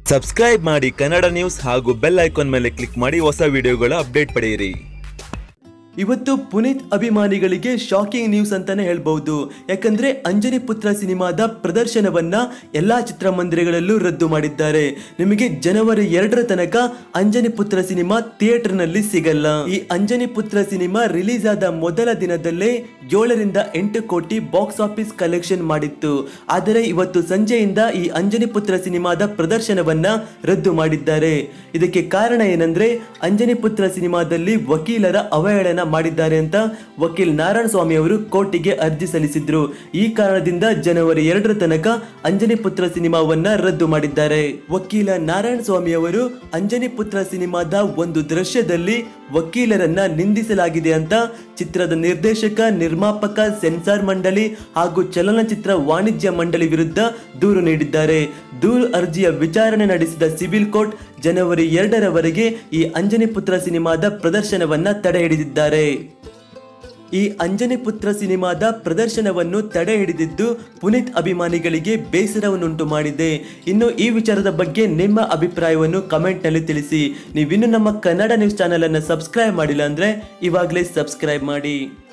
subscribe ಮಾಡಿ Kannada news ಹಾಗೂ bell icon ಮೇಲೆ ಕ್ಲಿಕ್ ಮಾಡಿ ಹೊಸ ವಿಡಿಯೋಗಳ ಅಪ್ಡೇಟ್ ಪಡೆಯಿರಿ ಇವತ್ತು ಪುನೀತ್ ಅಭಿಮಾನಿಗಳಿಗೆ ಶಾಕಿಂಗ್ ನ್ಯೂಸ್ ಅಂತಾನೆ ಹೇಳ್ಬಹುದು ಯಾಕಂದ್ರೆ ಅಂಜನಿ ಪುತ್ರ ಸಿನಿಮಾದ ಪ್ರದರ್ಶನವನ್ನ ಎಲ್ಲಾ ಚಿತ್ರಮಂದಿರಗಳಲ್ಲೂ ರದ್ದು ಮಾಡಿದ್ದಾರೆ ನಿಮಗೆ ಜನವರಿ ಎರಡರ ತನಕ ಅಂಜನಿ ಪುತ್ರ ಸಿನಿಮಾ ಥಿಯೇಟರ್ ನಲ್ಲಿ ಸಿಗಲ್ಲ ಈ ಅಂಜನಿ ಪುತ್ರ ಸಿನಿಮಾ ರಿಲೀಸ್ ಆದ ಮೊದಲ ದಿನದಲ್ಲೇ ಏಳರಿಂದ ಎಂಟು ಕೋಟಿ ಬಾಕ್ಸ್ ಆಫೀಸ್ ಕಲೆಕ್ಷನ್ ಮಾಡಿತ್ತು ಆದರೆ ಇವತ್ತು ಸಂಜೆಯಿಂದ ಈ ಅಂಜನಿ ಪುತ್ರ ಸಿನಿಮಾದ ಪ್ರದರ್ಶನವನ್ನ ರದ್ದು ಮಾಡಿದ್ದಾರೆ ಇದಕ್ಕೆ ಕಾರಣ ಏನಂದ್ರೆ ಅಂಜನಿ ಪುತ್ರ ಸಿನಿಮಾದಲ್ಲಿ ವಕೀಲರ ಅವಹೇಳನ ಮಾಡಿದ್ದಾರೆ ಅಂತ ವಕೀಲ್ ನಾರಾಯಣ ಸ್ವಾಮಿ ಅವರು ಕೋರ್ಟಿಗೆ ಅರ್ಜಿ ಸಲ್ಲಿಸಿದ್ರು ಈ ಕಾರಣದಿಂದ ಜನವರಿ ಎರಡರ ತನಕ ಅಂಜನಿ ಪುತ್ರ ಸಿನಿಮಾವನ್ನ ರದ್ದು ಮಾಡಿದ್ದಾರೆ ವಕೀಲ ನಾರಾಯಣ ಸ್ವಾಮಿ ಅವರು ಅಂಜನಿ ಪುತ್ರ ಸಿನಿಮಾದ ಒಂದು ದೃಶ್ಯದಲ್ಲಿ ವಕೀಲರನ್ನ ನಿಂದಿಸಲಾಗಿದೆ ಅಂತ ಚಿತ್ರದ ನಿರ್ದೇಶಕ ನಿರ್ಮಾಪಕ ಸೆನ್ಸಾರ್ ಮಂಡಳಿ ಹಾಗೂ ಚಲನಚಿತ್ರ ವಾಣಿಜ್ಯ ಮಂಡಳಿ ವಿರುದ್ಧ ದೂರು ನೀಡಿದ್ದಾರೆ ದೂರು ಅರ್ಜಿಯ ವಿಚಾರಣೆ ನಡೆಸಿದ ಸಿವಿಲ್ ಕೋರ್ಟ್ ಜನವರಿ ಎರಡರವರೆಗೆ ಈ ಅಂಜನಿ ಪುತ್ರ ಸಿನಿಮಾದ ಪ್ರದರ್ಶನವನ್ನ ತಡೆ ಹಿಡಿದಿದ್ದಾರೆ ಈ ಅಂಜನಿ ಪುತ್ರ ಸಿನಿಮಾದ ಪ್ರದರ್ಶನವನ್ನು ತಡೆ ಹಿಡಿದಿದ್ದು ಪುನೀತ್ ಅಭಿಮಾನಿಗಳಿಗೆ ಬೇಸರವನ್ನುಂಟು ಮಾಡಿದೆ ಇನ್ನು ಈ ವಿಚಾರದ ಬಗ್ಗೆ ನಿಮ್ಮ ಅಭಿಪ್ರಾಯವನ್ನು ಕಮೆಂಟ್ನಲ್ಲಿ ತಿಳಿಸಿ ನೀವಿನ್ನು ನಮ್ಮ ಕನ್ನಡ ನ್ಯೂಸ್ ಚಾನೆಲ್ ಅನ್ನು ಸಬ್ಸ್ಕ್ರೈಬ್ ಮಾಡಿಲ್ಲ ಅಂದ್ರೆ ಇವಾಗಲೇ ಸಬ್ಸ್ಕ್ರೈಬ್ ಮಾಡಿ